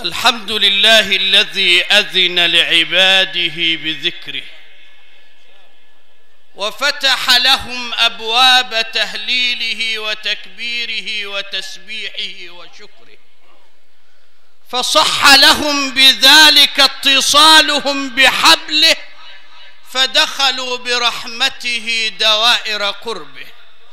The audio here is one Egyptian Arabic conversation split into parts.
الحمد لله الذي اذن لعباده بذكره وفتح لهم ابواب تهليله وتكبيره وتسبيحه وشكره فصح لهم بذلك اتصالهم بحبله فدخلوا برحمته دوائر قربه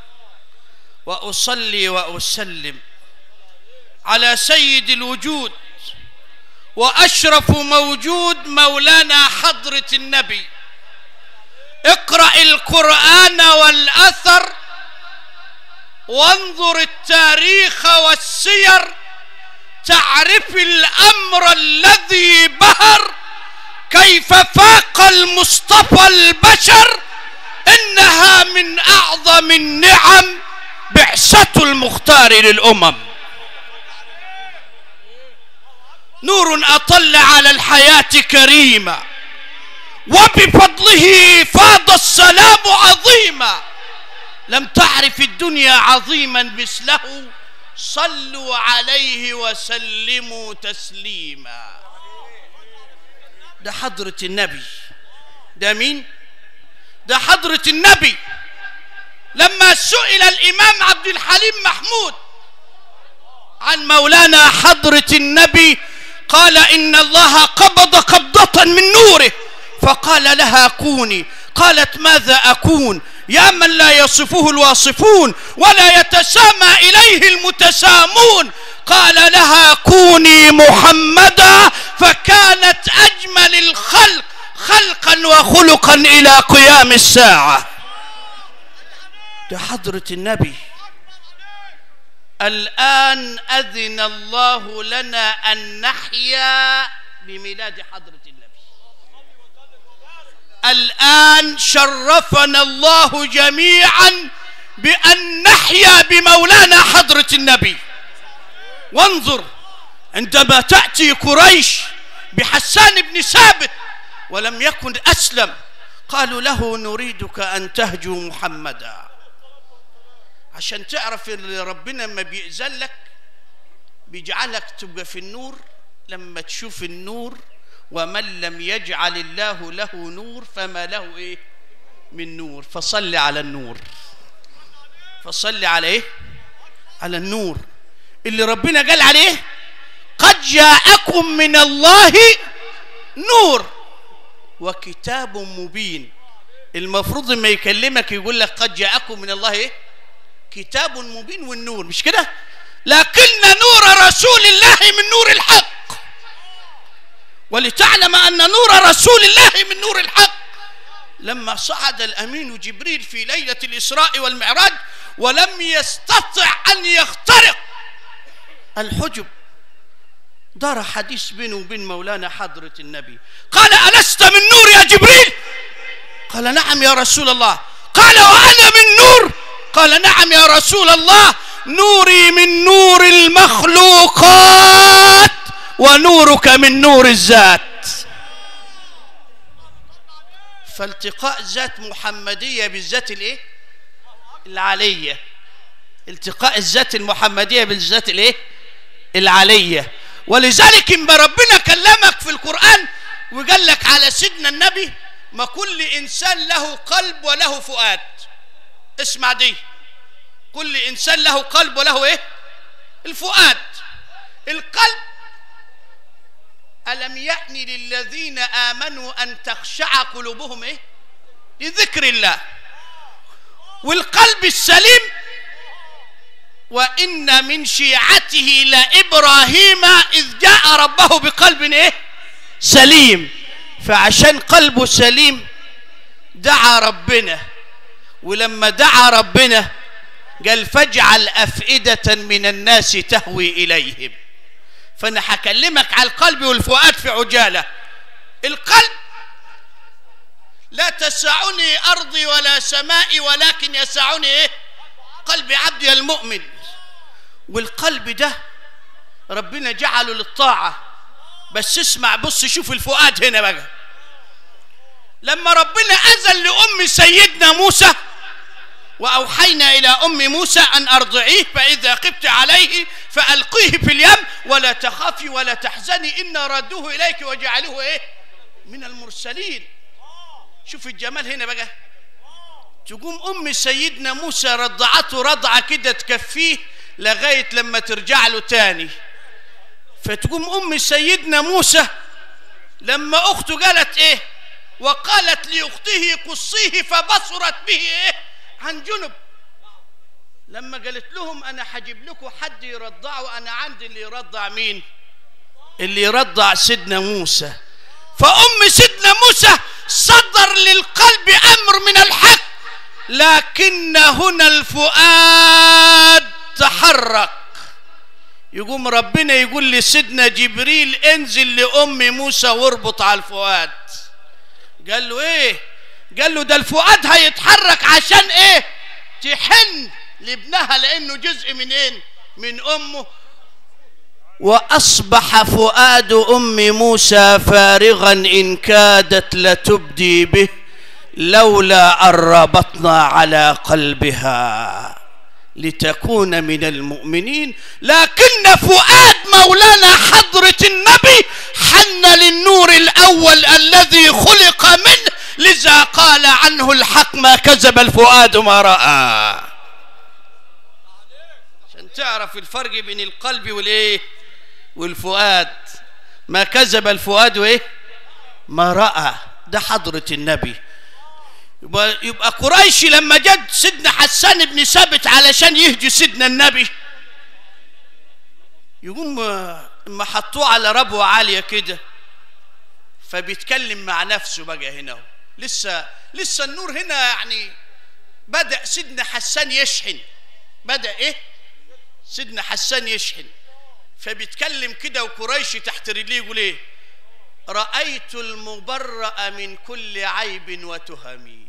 واصلي واسلم على سيد الوجود واشرف موجود مولانا حضره النبي اقرا القران والاثر وانظر التاريخ والسير تعرف الامر الذي بهر كيف فاق المصطفى البشر انها من اعظم النعم بعثه المختار للامم نور اطل على الحياه كريما وبفضله فاض السلام عظيما لم تعرف الدنيا عظيما مثله صلوا عليه وسلموا تسليما ده حضرة النبي ده مين ده حضرة النبي لما سئل الإمام عبد الحليم محمود عن مولانا حضرة النبي قال إن الله قبض قبضة من نوره فقال لها كوني قالت ماذا أكون يا من لا يصفه الواصفون ولا يتسامى إليه المتسامون قال لها كوني محمدا فكانت أجمل الخلق خلقا وخلقا إلى قيام الساعة ده حضرة النبي الآن أذن الله لنا أن نحيا بميلاد حضرة النبي الآن شرفنا الله جميعا بأن نحيا بمولانا حضرة النبي وانظر عندما تأتي قريش بحسان بن ثابت ولم يكن أسلم قالوا له نريدك أن تهجو محمدا عشان تعرف ان ربنا ما بيأذن لك بيجعلك تبقى في النور لما تشوف النور ومن لم يجعل الله له نور فما له ايه من نور فصل على النور فصل على ايه على النور اللي ربنا قال عليه قد جاءكم من الله نور وكتاب مبين المفروض ما يكلمك يقول لك قد جاءكم من الله ايه كتاب مبين والنور مش كده لكن نور رسول الله من نور الحق ولتعلم أن نور رسول الله من نور الحق لما صعد الأمين جبريل في ليلة الإسراء والمعراج ولم يستطع أن يخترق الحجب دار حديث بينه وبين مولانا حضرة النبي قال ألست من نور يا جبريل قال نعم يا رسول الله قال وأنا من نور قال نعم يا رسول الله نوري من نور المخلوقات ونورك من نور الذات فالتقاء ذات محمدية بالذات الايه العلية التقاء الذات المحمدية بالذات الايه العلية ولذلك اما ربنا كلمك في القرآن وقال لك على سيدنا النبي ما كل انسان له قلب وله فؤاد اسمع دي كل انسان له قلب وله ايه الفؤاد القلب ألم يأن للذين آمنوا أن تخشع قلوبهم إيه؟ لذكر الله والقلب السليم وإن من شيعته لإبراهيم إذ جاء ربه بقلب إيه؟ سليم فعشان قلبه سليم دعا ربنا ولما دعا ربنا قال فاجعل أفئدة من الناس تهوي إليهم فانا هكلمك على القلب والفؤاد في عجاله القلب لا تسعني ارضي ولا سمائي ولكن يسعني ايه قلب عبدي المؤمن والقلب ده ربنا جعله للطاعه بس اسمع بص شوف الفؤاد هنا بقى لما ربنا اذن لام سيدنا موسى واوحينا الى ام موسى ان ارضعيه فاذا خفت عليه فألقيه في اليم ولا تخافي ولا تحزني إن ردوه إليك وجعلوه إيه من المرسلين شوف الجمال هنا بقى تقوم أم سيدنا موسى رضعته رضعة كده تكفيه لغاية لما ترجع له تاني فتقوم أم سيدنا موسى لما أخته قالت إيه وقالت لأخته قصيه فبصرت به إيه عن جنب لما قالت لهم أنا حجيب لكم حد يرضعه أنا عندي اللي يرضع مين اللي يرضع سيدنا موسى فأم سيدنا موسى صدر للقلب أمر من الحق لكن هنا الفؤاد تحرك يقوم ربنا يقول لسيدنا جبريل انزل لأم موسى واربط على الفؤاد قال له ايه قال له ده الفؤاد هيتحرك عشان ايه تحن لابنها لانه جزء من ايه من امه واصبح فؤاد ام موسى فارغا ان كادت لتبدي به لولا ان ربطنا على قلبها لتكون من المؤمنين لكن فؤاد مولانا حضرة النبي حن للنور الأول الذي خلق منه لذا قال عنه الحق ما كذب الفؤاد ما رأى عشان تعرف الفرق بين القلب والايه والفؤاد ما كذب الفؤاد وايه ما رأى ده حضرة النبي يبقى, يبقى قريش لما جد سيدنا حسان بن ثابت علشان يهدي سيدنا النبي يقوم اما حطوه على ربوة عالية كده فبيتكلم مع نفسه بقى هنا لسه لسه النور هنا يعني بدأ سيدنا حسان يشحن بدأ ايه سيدنا حسان يشحن فبيتكلم كده وقريش تحت رجليه يقول ايه رأيت المبرأ من كل عيب وتهم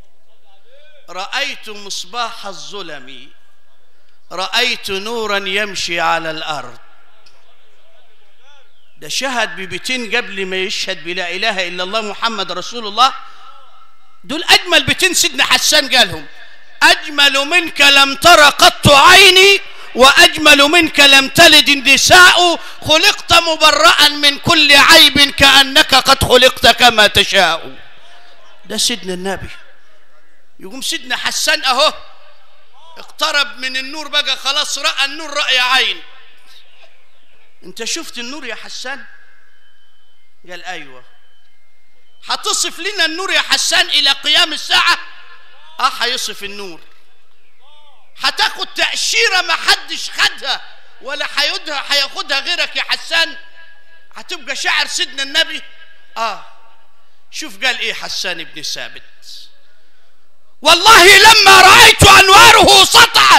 رأيت مصباح الظلم رأيت نورا يمشي على الأرض ده شهد ببيتين قبل ما يشهد بلا إله إلا الله محمد رسول الله دول أجمل بيتين سيدنا حسان قالهم أجمل منك لم تر قط عيني وأجمل منك لم تلد النساء خلقت مبرأ من كل عيب كأنك قد خلقت كما تشاء ده سيدنا النبي يقوم سيدنا حسان أهو اقترب من النور بقى خلاص رأى النور رأي عين انت شفت النور يا حسان قال ايوه هتصف لنا النور يا حسان الى قيام الساعه اه هيصف النور هتاخد تأشيرة ما حدش خدها ولا هياخدها هياخدها غيرك يا حسان هتبقى شاعر سيدنا النبي اه شوف قال ايه حسان بن ثابت والله لما رأيت أنواره سطعت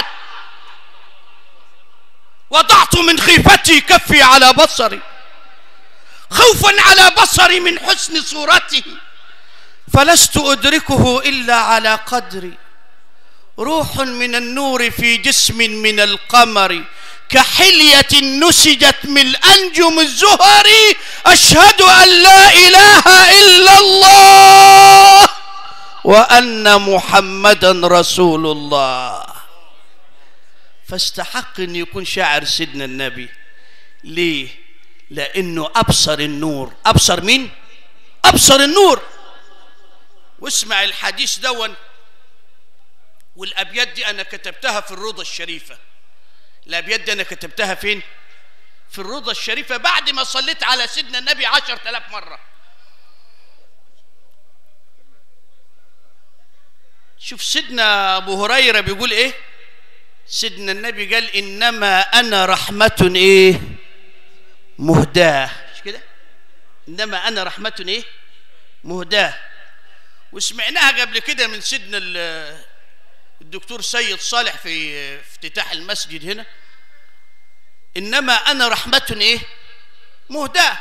وضعت من خيفتي كفي على بصري خوفا على بصري من حسن صورته فلست أدركه إلا على قدري روح من النور في جسم من القمر كحلية نسجت من أنجم الزهر أشهد أن لا إله إلا الله وأن محمدا رسول الله فاستحق أن يكون شاعر سيدنا النبي ليه؟ لأنه أبصر النور أبصر مين؟ أبصر النور واسمع الحديث دون والأبيات دي أنا كتبتها في الروضة الشريفة الأبيات دي أنا كتبتها فين؟ في الروضة الشريفة بعد ما صليت على سيدنا النبي عشر تلاف مرة شوف سيدنا أبو هريرة بيقول إيه؟ سيدنا النبي قال إنما أنا رحمة إيه؟ مهداة مش كده؟ إنما أنا رحمة إيه؟ مهداة وسمعناها قبل كده من سيدنا الدكتور سيد صالح في افتتاح المسجد هنا انما انا رحمه ايه مهداه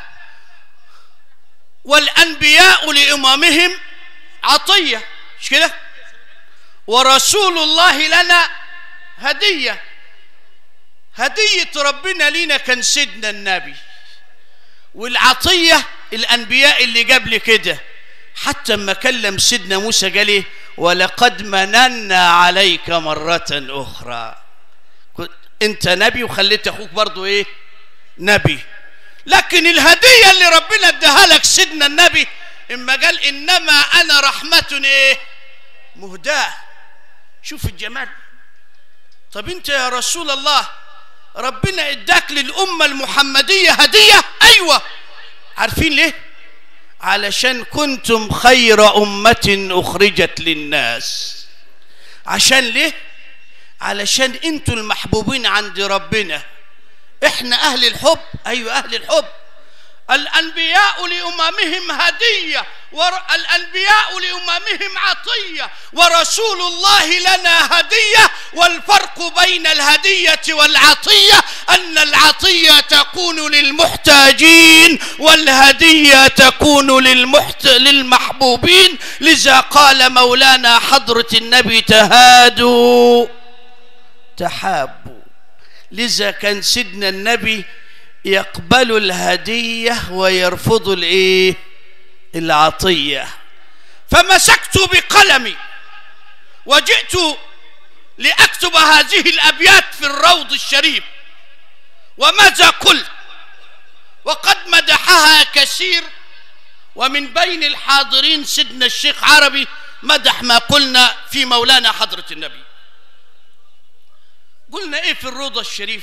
والانبياء لامامهم عطيه مش كده ورسول الله لنا هديه هديه ربنا لينا كان سيدنا النبي والعطيه الانبياء اللي قبل كده حتى ما كلم سيدنا موسى قال ايه ولقد مننا عليك مرة أخرى انت نبي وخليت اخوك برضو ايه نبي لكن الهدية اللي ربنا اداها لك سيدنا النبي اما قال انما انا رحمة ايه مهداة شوف الجمال طب انت يا رسول الله ربنا اداك للأمة المحمدية هدية ايوه عارفين ليه علشان كنتم خير أمة أخرجت للناس عشان ليه علشان انتوا المحبوبين عند ربنا احنا اهل الحب ايوه اهل الحب الانبياء لاممهم هديه والانبياء لاممهم عطيه ورسول الله لنا هديه والفرق بين الهديه والعطيه ان العطيه تكون للمحتاجين والهديه تكون للمحت... للمحبوبين لذا قال مولانا حضره النبي تهادوا تحابوا لذا كان سيدنا النبي يقبل الهدية ويرفض الايه العطية فمسكت بقلمي وجئت لأكتب هذه الأبيات في الروض الشريف وماذا قلت وقد مدحها كثير ومن بين الحاضرين سيدنا الشيخ عربي مدح ما قلنا في مولانا حضرة النبي قلنا ايه في الروضة الشريف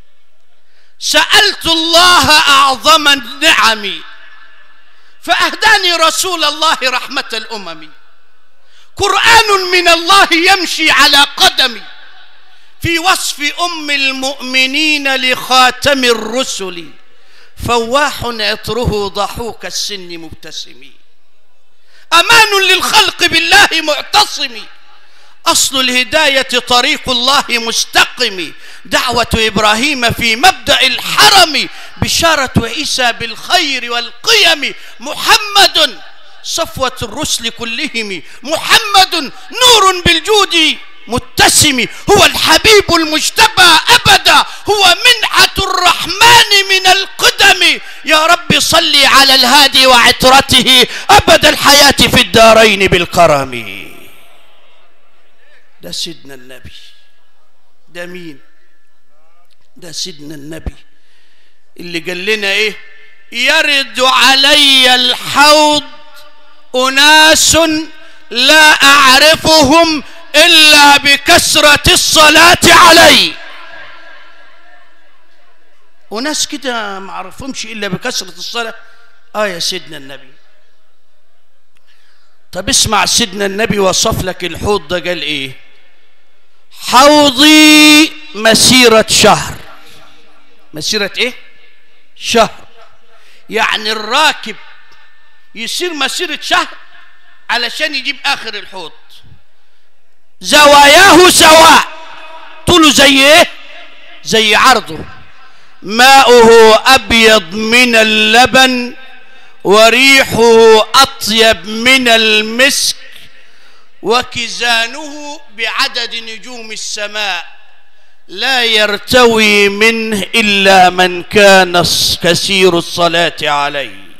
سألت الله أعظم النعم فأهداني رسول الله رحمة الأمم قرآن من الله يمشي على قدمي في وصف أم المؤمنين لخاتم الرسل فواح عطره ضحوك السن مبتسم أمان للخلق بالله معتصم أصل الهداية طريق الله مستقم دعوة إبراهيم في مبدأ الحرم بشارة عيسى بالخير والقيم محمد صفوة الرسل كلهم محمد نور بالجود متسم هو الحبيب المجتبى أبدا هو منعة الرحمن من القدم يا رب صل على الهادي وعترته أبد الحياة في الدارين بالكرم ده سيدنا النبي ده مين ده سيدنا النبي اللي قال لنا ايه يرد علي الحوض اناس لا اعرفهم الا بكثره الصلاه علي وناس كده ما اعرفهمش الا بكثره الصلاه اه يا سيدنا النبي طب اسمع سيدنا النبي وصف لك الحوض ده قال ايه حوضي مسيرة شهر مسيرة ايه شهر يعني الراكب يصير مسيرة شهر علشان يجيب اخر الحوض زواياه سواء طوله زي ايه زي عرضه ماؤه ابيض من اللبن وريحه اطيب من المسك وكزانه بعدد نجوم السماء لا يرتوي منه الا من كان كثير الصلاه عليه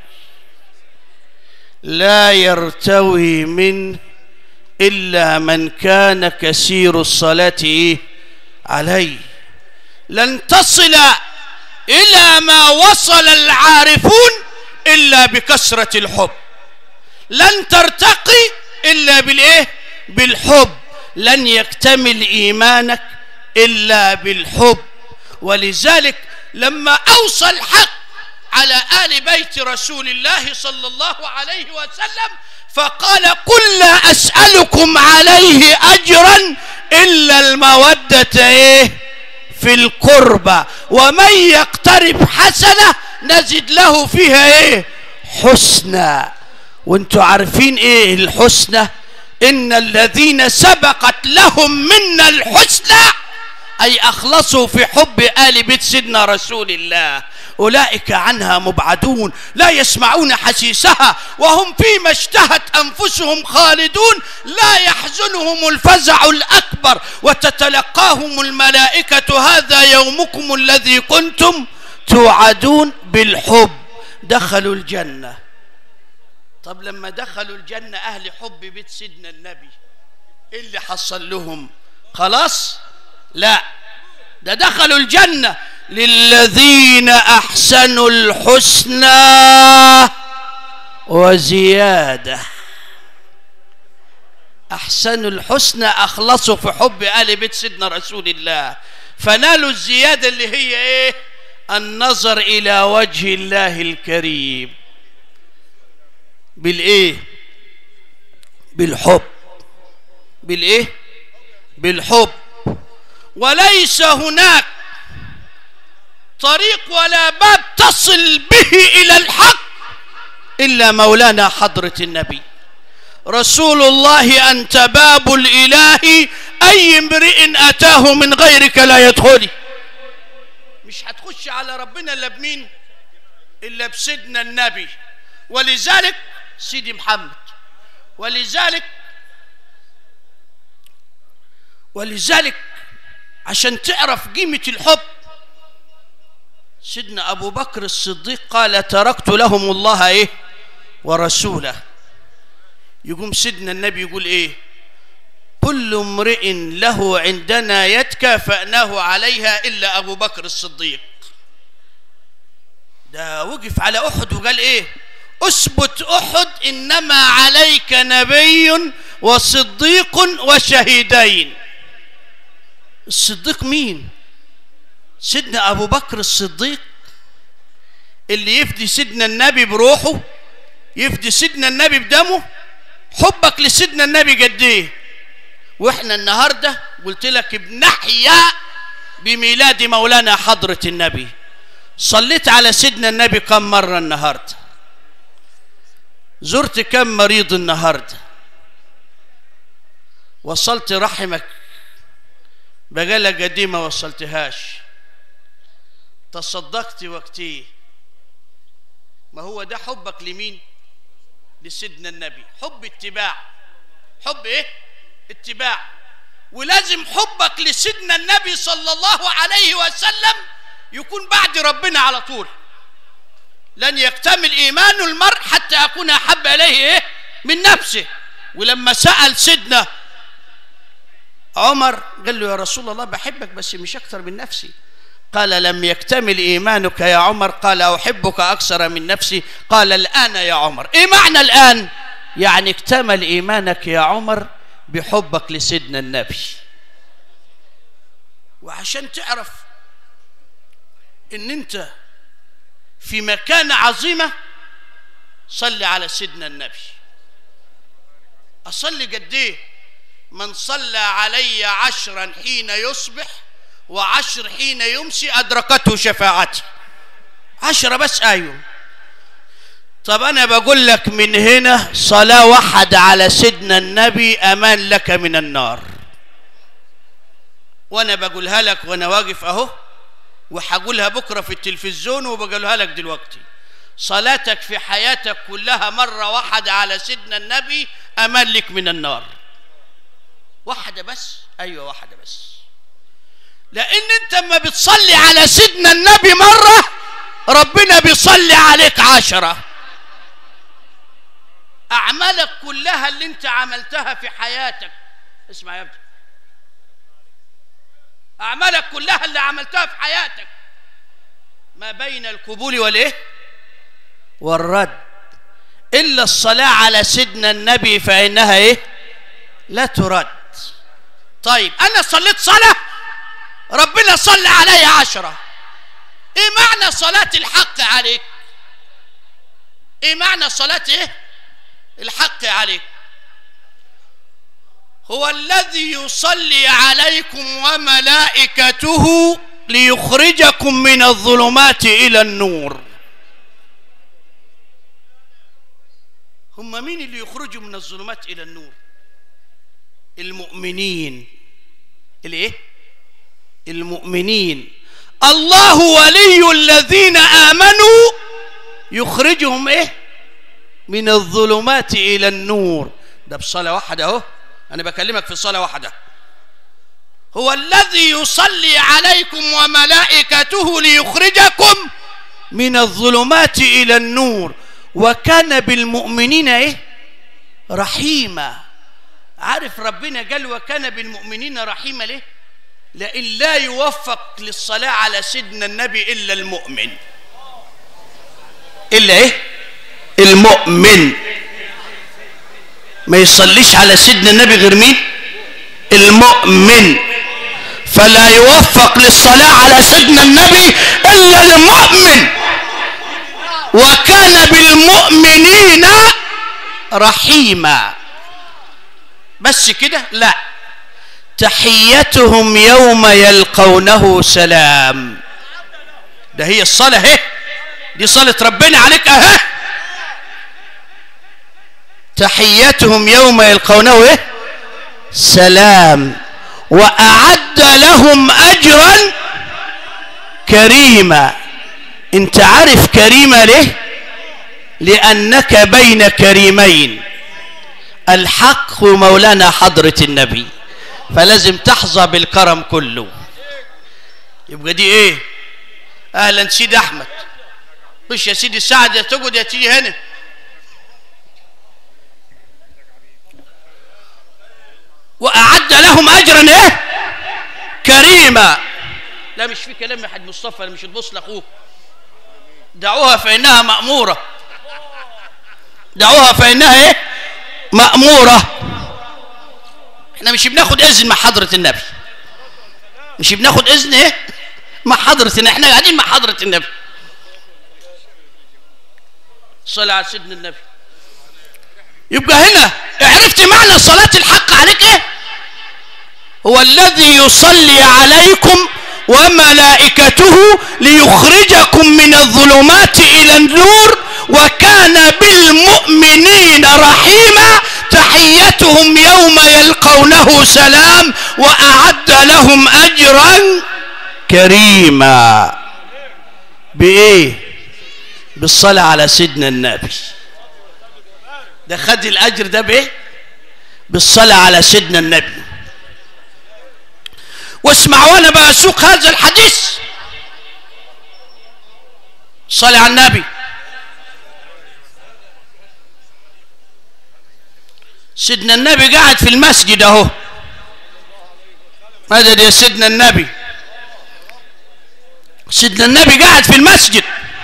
لا يرتوي منه الا من كان كثير الصلاه عليه لن تصل الى ما وصل العارفون الا بكثره الحب لن ترتقي الا بالايه بالحب لن يكتمل ايمانك الا بالحب ولذلك لما اوصى الحق على ال بيت رسول الله صلى الله عليه وسلم فقال قل لا اسالكم عليه اجرا الا الموده ايه في القربى ومن يقترب حسنه نزد له فيها ايه حسنى وانتوا عارفين ايه الحسنى ان الذين سبقت لهم منا الحسنى اي اخلصوا في حب ال بيت سيدنا رسول الله اولئك عنها مبعدون لا يسمعون حسيسها وهم فيما اشتهت انفسهم خالدون لا يحزنهم الفزع الاكبر وتتلقاهم الملائكه هذا يومكم الذي كنتم توعدون بالحب دخلوا الجنه طب لما دخلوا الجنة أهل حب بيت سيدنا النبي إيه اللي حصل لهم خلاص لا ده دخلوا الجنة للذين أحسنوا الحسنى وزيادة أحسنوا الحسنى أخلصوا في حب آل بيت سيدنا رسول الله فنالوا الزيادة اللي هي إيه النظر إلى وجه الله الكريم بالإيه بالحب بالإيه بالحب وليس هناك طريق ولا باب تصل به إلى الحق إلا مولانا حضرة النبي رسول الله أنت باب الإله أي امرئ أتاه من غيرك لا يدخل مش هتخش على ربنا إلا بمين إلا بسيدنا النبي ولذلك سيدي محمد ولذلك ولذلك عشان تعرف قيمة الحب سيدنا أبو بكر الصديق قال تركت لهم الله إيه ورسوله يقوم سيدنا النبي يقول إيه كل امرئ له عندنا يد كافأناه عليها إلا أبو بكر الصديق ده وقف على أحد وقال إيه أثبت أحد إنما عليك نبي وصديق وشهيدين الصديق مين سيدنا أبو بكر الصديق اللي يفدي سيدنا النبي بروحه يفدي سيدنا النبي بدمه حبك لسيدنا النبي قد ايه واحنا النهارده قلت لك بنحيا بميلاد مولانا حضرة النبي صليت على سيدنا النبي كم مرة النهارده زرت كم مريض النهارده وصلت رحمك بقالة قديمة وصلتهاش تصدقت وقتي ما هو ده حبك لمين لسيدنا النبي حب اتباع حب ايه اتباع ولازم حبك لسيدنا النبي صلى الله عليه وسلم يكون بعد ربنا على طول لن يكتمل ايمان المرء حتى اكون احب اليه ايه من نفسه ولما سال سيدنا عمر قال له يا رسول الله بحبك بس مش اكثر من نفسي قال لم يكتمل ايمانك يا عمر قال احبك اكثر من نفسي قال الان يا عمر ايه معنى الان يعني اكتمل ايمانك يا عمر بحبك لسيدنا النبي وعشان تعرف ان انت في مكانة عظيمة صلي على سيدنا النبي أصلي قد إيه من صلى علي عشرا حين يصبح وعشر حين يمسي أدركته شفاعتي عشرة بس أيوم طب أنا بقول لك من هنا صلاة واحد على سيدنا النبي أمان لك من النار وأنا بقولها لك وأنا واقف أهو وهقولها بكرة في التلفزيون وبقولها لك دلوقتي صلاتك في حياتك كلها مرة واحدة على سيدنا النبي أمان لك من النار واحدة بس أيوة واحدة بس لأن أنت ما بتصلي على سيدنا النبي مرة ربنا بيصلي عليك عشرة أعمالك كلها اللي أنت عملتها في حياتك اسمع يا ابني أعمالك كلها اللي عملتها في حياتك ما بين القبول والإيه والرد إلا الصلاة على سيدنا النبي فإنها إيه لا ترد طيب أنا صليت صلاة ربنا صلى علي عشرة إيه معنى صلاة الحق عليك إيه معنى صلاة إيه الحق عليك هو الذي يصلي عليكم وملائكته ليخرجكم من الظلمات الى النور هم مين اللي يخرجوا من الظلمات الى النور المؤمنين الايه المؤمنين الله ولي الذين امنوا يخرجهم ايه من الظلمات الى النور ده بصلاه واحده اهو أنا بكلمك في صلاة واحدة هو الذي يصلي عليكم وملائكته ليخرجكم من الظلمات إلى النور وكان بالمؤمنين إيه رحيما عارف ربنا قال وكان بالمؤمنين رحيما ليه لئن لا يوفق للصلاة على سيدنا النبي إلا المؤمن إلا إيه المؤمن ما يصليش على سيدنا النبي غير مين المؤمن فلا يوفق للصلاة على سيدنا النبي إلا المؤمن وكان بالمؤمنين رحيما بس كده لا تحيتهم يوم يلقونه سلام ده هي الصلاة اهي دي صلاة ربنا عليك اهي تحيتهم يوم يلقونه ايه سلام وأعد لهم أجرا كريما انت عارف كريمة ليه لأنك بين كريمين الحق مولانا حضرة النبي فلازم تحظى بالكرم كله يبقى دي ايه اهلا سيدي احمد خش يا سيدي سعد يا تقعد يا تيجي هنا واعد لهم اجرا ايه كريما لا مش في كلام يا حاج مصطفى مش تبص لاخوك دعوها فانها ماموره دعوها فانها ايه ماموره احنا مش بناخد اذن مع حضره النبي مش بناخد اذن ايه مع حضره النبي احنا قاعدين مع حضره النبي صلى على سيدنا النبي يبقى هنا عرفت معنى صلاة الحق عليك ايه هو الذي يصلي عليكم وملائكته ليخرجكم من الظلمات الى النور وكان بالمؤمنين رحيما تحيتهم يوم يلقونه سلام واعد لهم اجرا كريما بايه بالصلاه على سيدنا النبي ده خد الاجر ده بايه بالصلاه على سيدنا النبي واسمعوا انا بقى اسوق هذا الحديث صلى على النبي سيدنا النبي قاعد في المسجد اهو مدد يا سيدنا النبي سيدنا النبي قاعد في المسجد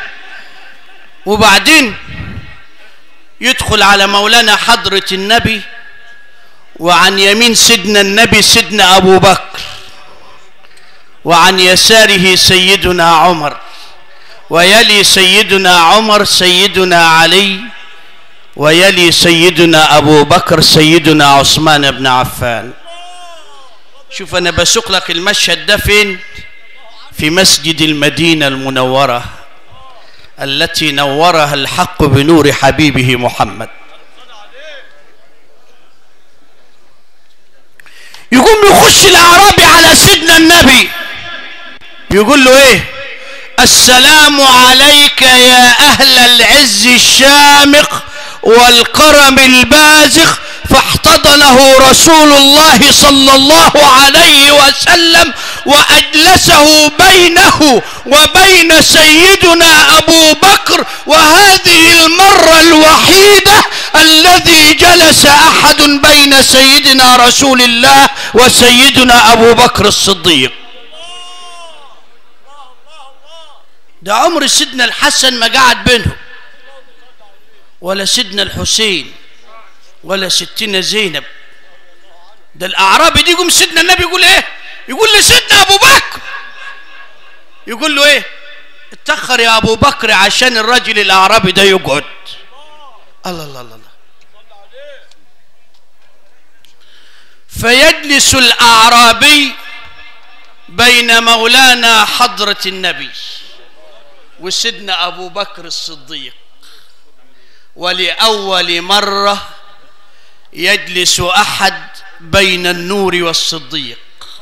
وبعدين يدخل على مولانا حضرة النبي وعن يمين سيدنا النبي سيدنا أبو بكر وعن يساره سيدنا عمر ويلي سيدنا عمر سيدنا علي ويلي سيدنا أبو بكر سيدنا عثمان بن عفان شوف أنا بسوق لك المشهد ده فين في مسجد المدينة المنورة التي نورها الحق بنور حبيبه محمد يقوم يخش الأعرابي على سيدنا النبي يقول له ايه السلام عليك يا أهل العز الشامخ والكرم البازخ فاحتضنه رسول الله صلى الله عليه وسلم وأجلسه بينه وبين سيدنا أبو بكر وهذه المرة الوحيدة الذي جلس أحد بين سيدنا رسول الله وسيدنا أبو بكر الصديق ده عمر سيدنا الحسن ما قعد بينهم ولا سيدنا الحسين ولا ستنا زينب ده الاعرابي دي يقوم سيدنا النبي يقول ايه يقول لسيدنا ابو بكر يقول له ايه اتاخر يا ابو بكر عشان الراجل الاعرابي ده يقعد الله الله الله, الله. فيجلس الاعرابي بين مولانا حضره النبي وسيدنا ابو بكر الصديق ولاول مره يجلس احد بين النور والصديق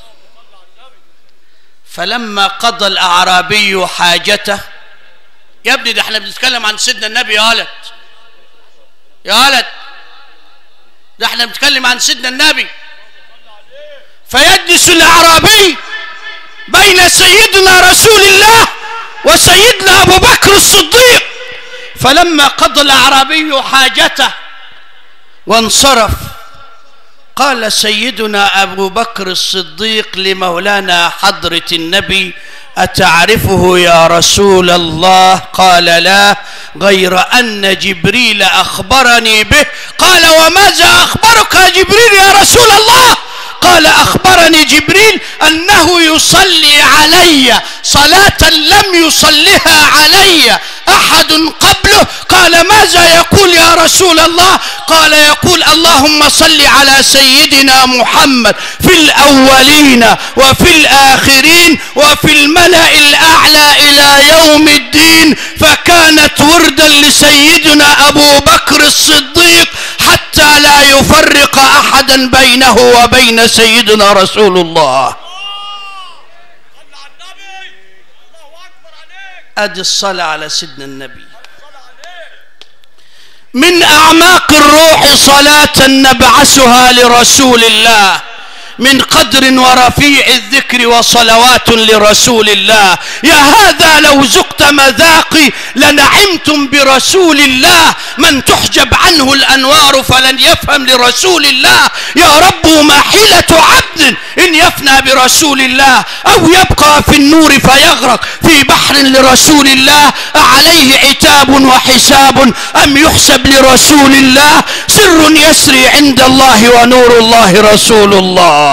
فلما قضى الاعرابي حاجته يا ابني ده احنا بنتكلم عن سيدنا النبي يا ولد يا ولد ده احنا بنتكلم عن سيدنا النبي فيجلس الاعرابي بين سيدنا رسول الله وسيدنا ابو بكر الصديق فلما قضى الاعرابي حاجته وانصرف قال سيدنا أبو بكر الصديق لمولانا حضرة النبي أتعرفه يا رسول الله قال لا غير أن جبريل أخبرني به قال وماذا أخبرك يا جبريل يا رسول الله قال أخبرني جبريل أنه يصلي علي صلاة لم يصلها علي أحد قبله قال ماذا يقول يا رسول الله قال يقول اللهم صل على سيدنا محمد في الأولين وفي الآخرين وفي الملأ الأعلى إلى يوم الدين فكانت وردا لسيدنا أبو بكر الصديق حتى لا يفرق أحدا بينه وبين سيدنا رسول الله ادي الصلاة على سيدنا النبي من اعماق الروح صلاة نبعثها لرسول الله من قدر ورفيع الذكر وصلوات لرسول الله يا هذا لو زقت مذاقي لنعمتم برسول الله من تحجب عنه الانوار فلن يفهم لرسول الله يا رب ما حيلة عبد ان يفنى برسول الله او يبقى في النور فيغرق في بحر لرسول الله أعليه عتاب وحساب ام يحسب لرسول الله سر يسري عند الله ونور الله رسول الله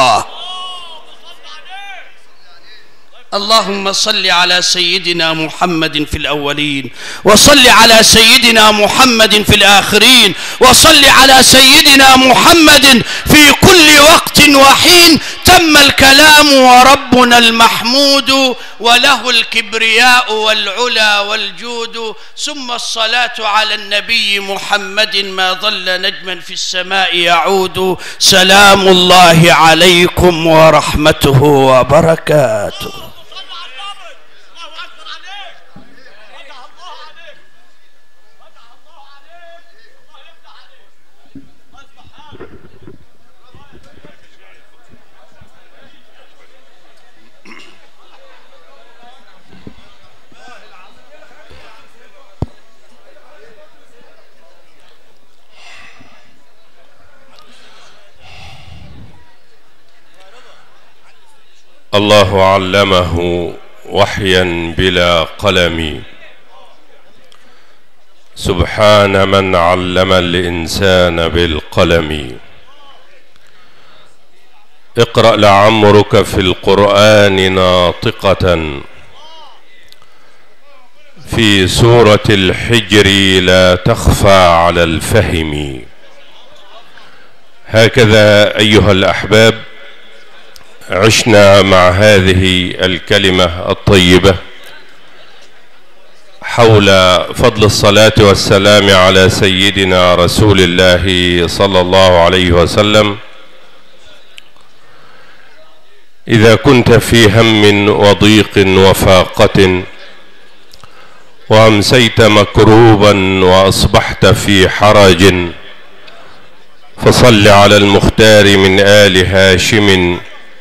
اللهم صل على سيدنا محمد في الأولين وصل على سيدنا محمد في الآخرين وصل على سيدنا محمد في كل وقت وحين تم الكلام وربنا المحمود وله الكبرياء والعلا والجود ثم الصلاة على النبي محمد ما ظل نجما في السماء يعود سلام الله عليكم ورحمته وبركاته الله علمه وحيا بلا قلم سبحان من علم الإنسان بالقلم اقرأ لعمرك في القرآن ناطقة في سورة الحجر لا تخفى على الفهم هكذا أيها الأحباب عشنا مع هذه الكلمة الطيبة حول فضل الصلاة والسلام على سيدنا رسول الله صلى الله عليه وسلم إذا كنت في هم وضيق وفاقة وأمسيت مكروبا وأصبحت في حرج فصل على المختار من آل هاشم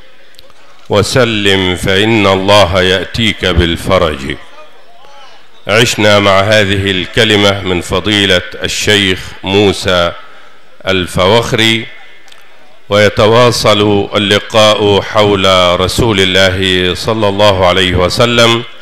وسلم فإن الله يأتيك بالفرج عشنا مع هذه الكلمة من فضيلة الشيخ موسى الفوخري ويتواصل اللقاء حول رسول الله صلى الله عليه وسلم